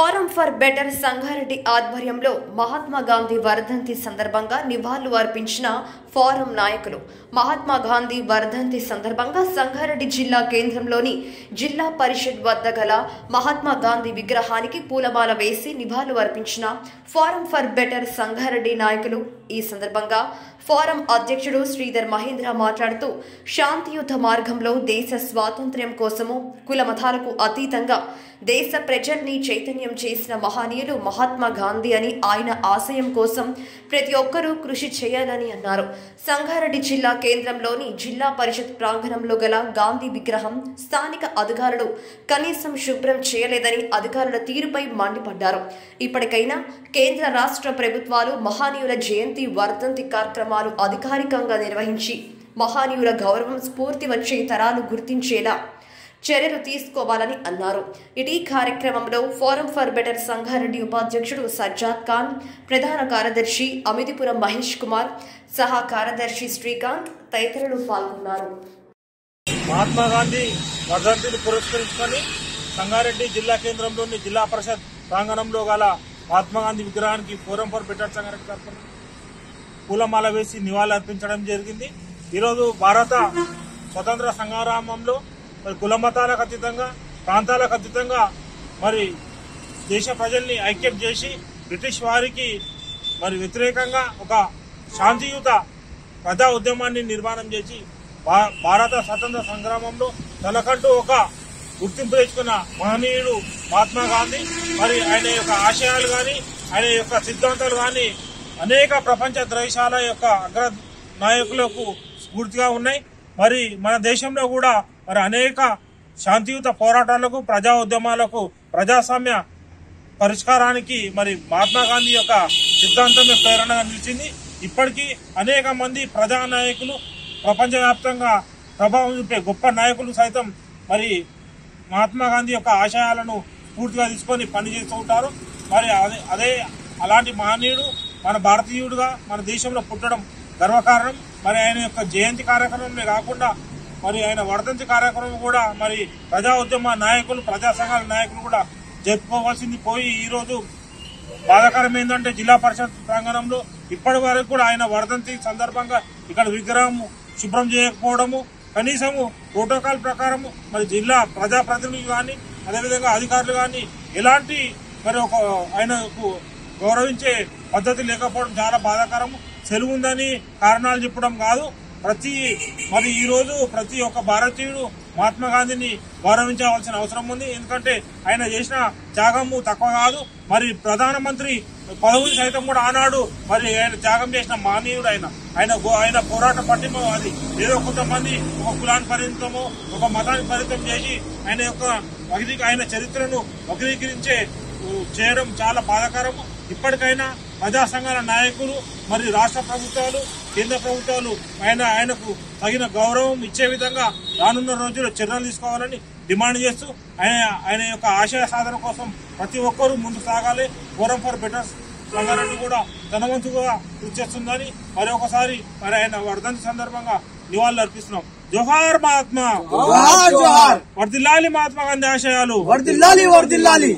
forum for better Sangareddy ఆధ్వర్యంలో మహాత్మా గాంధీ వర్ధంతి సందర్భంగా నివాళులు అర్పించిన ఫోరం నాయకులు మహాత్మా గాంధీ వర్ధంతి సందర్భంగా సంగారెడ్డి జిల్లా కేంద్రంలోని జిల్లా పరిషత్ వద్ద గల మహాత్మా గాంధీ విగ్రహానికి పూలమాల వేసి నివాళులు అర్పించిన ఫోరం ఫర్ బెటర్ సంగారెడ్డి నాయకులు ఈ సందర్భంగా ఫోరం అధ్యక్షుడు శ్రీధర్ మహేంద్ర మాట్లాడుతూ శాంతియుత మార్గంలో దేశ స్వాతంత్ర్యం కోసము కుల మతాలకు అతీతంగా దేశ ప్రజల్ని చైతన్యం చేసిన మహనీయులు మహాత్మా గాంధీ అని ఆయన ఆశయం కోసం ప్రతి ఒక్కరూ కృషి చేయాలని అన్నారు సంగారెడ్డి జిల్లా కేంద్రంలోని జిల్లా పరిషత్ ప్రాంగణంలో గల గాంధీ విగ్రహం స్థానిక అధికారులు కనీసం శుభ్రం చేయలేదని అధికారుల తీరుపై మండిపడ్డారు ఇప్పటికైనా కేంద్ర రాష్ట్ర ప్రభుత్వాలు మహానీయుల జయంతి వర్ధంతి కార్యక్రమాలు అధికారికంగా నిర్వహించి మహానీయుల గౌరవం స్ఫూర్తి వచ్చే తరాలు గుర్తించేలా చర్యలు తీసుకోవాలని అన్నారు ఇటీ కార్యక్రమంలో ఫోరం ఫర్ బెటర్ సంగారెడ్డి ఉపాధ్యక్షుడు సజ్జాద్ ఖాన్ ప్రధాన కార్యదర్శి అమితిపురం మహేష్ కుమార్ సహా కార్యదర్శి శ్రీకాంత్ తదితరులు పాల్గొన్నారు మహాత్మా గాంధీ వర్ధంతిని పురస్కరించుకొని సంగారెడ్డి జిల్లా కేంద్రంలోని జిల్లా పరిషత్ ప్రాంగణంలో గల మహాత్మా గాంధీ విగ్రహానికి ఫోరం ఫర్ బెటర్ సంగారెడ్డి తరఫున పూలమాల వేసి నివాళులు అర్పించడం జరిగింది ఈరోజు భారత స్వతంత్ర సంగ్రామంలో మరి కుల మతాలకు అతీతంగా ప్రాంతాలకు అతీతంగా మరి దేశ ప్రజల్ని ఐక్యం చేసి బ్రిటిష్ వారికి మరి వ్యతిరేకంగా ఒక శాంతియుత ప్రజా ఉద్యమాన్ని నిర్మాణం చేసి భా- భారత స్వతంత్ర సంగ్రామంలో తనకంటూ ఒక గుర్తింపు తెచ్చుకున్న మహనీయుడు మహాత్మా గాంధీ మరి ఆయన యొక్క ఆశయాలు కానీ ఆయన యొక్క సిద్ధాంతాలు కానీ అనేక ప్రపంచ దేశాల యొక్క అగ్ర నాయకులకు స్ఫూర్తిగా ఉన్నాయి మరి మన దేశంలో కూడా మరి అనేక శాంతియుత పోరాటాలకు ప్రజా ఉద్యమాలకు ప్రజాస్వామ్య పరిష్కారానికి మరి మహాత్మా గాంధీ యొక్క సిద్ధాంతమే ప్రేరణగా నిలిచింది ఇప్పటికీ అనేక మంది ప్రజా నాయకులు ప్రపంచవ్యాప్తంగా ప్రభావం చూపే గొప్ప నాయకులు సైతం మరి మహాత్మా గాంధీ యొక్క ఆశయాలను పూర్తిగా తీసుకొని పనిచేస్తూ ఉంటారు మరి అదే అదే అలాంటి మహనీయుడు మన భారతీయుడుగా మన దేశంలో పుట్టడం గర్వకారణం మరి ఆయన యొక్క జయంతి కార్యక్రమమే కాకుండా మరి ఆయన వర్ధంతి కార్యక్రమం కూడా మరి ప్రజా ఉద్యమ నాయకులు ప్రజా సంఘాల నాయకులు కూడా జరుపుకోవాల్సింది పోయి ఈ రోజు బాధాకరం ఏంటంటే జిల్లా పరిషత్ ప్రాంగణంలో ఇప్పటి వరకు కూడా ఆయన వర్ధంతి సందర్భంగా ఇక్కడ విగ్రహం శుభ్రం చేయకపోవడము కనీసము ప్రోటోకాల్ ప్రకారము మరి జిల్లా ప్రజాప్రతినిధులు కానీ అదేవిధంగా అధికారులు కానీ ఎలాంటి మరి ఒక ఆయనకు గౌరవించే పద్ధతి లేకపోవడం చాలా బాధాకరము సెలవు ఉందని కారణాలు చెప్పడం కాదు ప్రతి మరి ఈ రోజు ప్రతి ఒక్క భారతీయుడు మహాత్మా గాంధీని గౌరవించవలసిన అవసరం ఉంది ఎందుకంటే ఆయన చేసిన త్యాగము తక్కువ కాదు మరి ప్రధానమంత్రి పదవులు సైతం కూడా ఆనాడు మరి ఆయన త్యాగం చేసిన మానవుడు ఆయన ఆయన గో- ఆయన పోరాట పట్టిమ అది ఏదో కొంతమంది ఒక కులాన్ని పరిమితము ఒక మతాన్ని పరిమితం చేసి ఆయన యొక్క వగ్రీ ఆయన చరిత్రను వక్రీకరించే ఉ, చేయడం చాలా బాధాకరము ఇప్పటికైనా ప్రజా సంఘాల నాయకులు మరి రాష్ట్ర ప్రభుత్వాలు కేంద్ర ప్రభుత్వాలు ఆయన ఆయనకు తగిన గౌరవం ఇచ్చే విధంగా రానున్న రోజుల్లో చర్యలు తీసుకోవాలని డిమాండ్ చేస్తూ ఆయన ఆయన యొక్క ఆశయ సాధన కోసం ప్రతి ఒక్కరూ ముందుకు సాగాలి ఫోరం ఫర్ బెటర్ సంగారెడ్డి కూడా తన వంతుగా కృషి చేస్తుందని మరి ఒకసారి మరి ఆయన వర్ధంతి సందర్భంగా నివాళులు అర్పిస్తున్నాం జోహార్ మహాత్మా జోహార్ జోహార్ వర్దిల్లాలి మహాత్మా గాంధీ ఆశయాలు వర్దిల్లాలి వర్దిల్లాలి